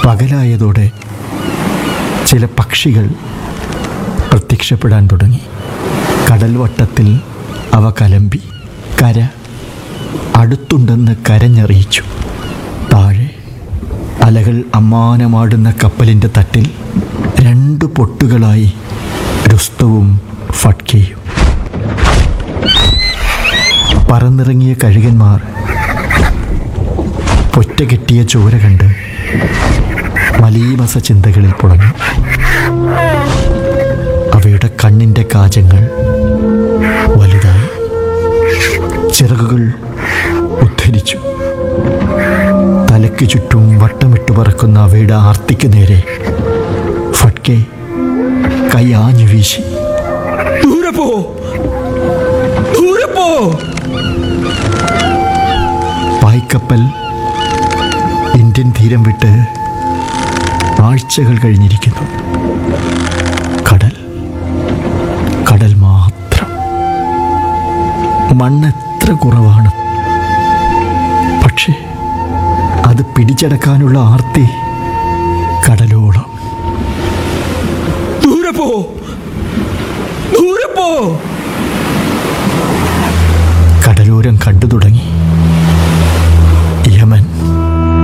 പകലായതോടെ ചില പക്ഷികൾ പ്രത്യക്ഷപ്പെടാൻ തുടങ്ങി കടൽ വട്ടത്തിൽ അവ കലമ്പി കര അടുത്തുണ്ടെന്ന് കരഞ്ഞറിയിച്ചു താഴെ അലകൾ അമ്മാനമാടുന്ന കപ്പലിൻ്റെ തട്ടിൽ രണ്ട് പൊട്ടുകളായി രുസ്തവും ഫട്കയും പറന്നിറങ്ങിയ കഴുകന്മാർ പൊറ്റ കെട്ടിയ ചോര കണ്ട് മലീമസ ചിന്തകളിൽ പുളഞ്ഞു അവയുടെ കണ്ണിൻ്റെ കാജങ്ങൾ വലുതായി ചിറകുകൾ ഉദ്ധരിച്ചു തലയ്ക്ക് ചുറ്റും വട്ടമിട്ട് പറക്കുന്ന അവയുടെ ആർത്തിക്ക് നേരെ ഫട്കെ കൈ ആഞ്ഞു വീശി ദൂരെ പോ ദൂരെ പോ പായ്ക്കപ്പൽ ഇന്ത്യൻ തീരം വിട്ട് ആഴ്ചകൾ കഴിഞ്ഞിരിക്കുന്നു കടൽ കടൽ മാത്രം മണ്ണ് എത്ര കുറവാണ് പക്ഷേ അത് പിടിച്ചടക്കാനുള്ള ആർത്തി കടലോളം ദൂരെ പോ ദൂരെ പോ കടലോരം കണ്ടു തുടങ്ങി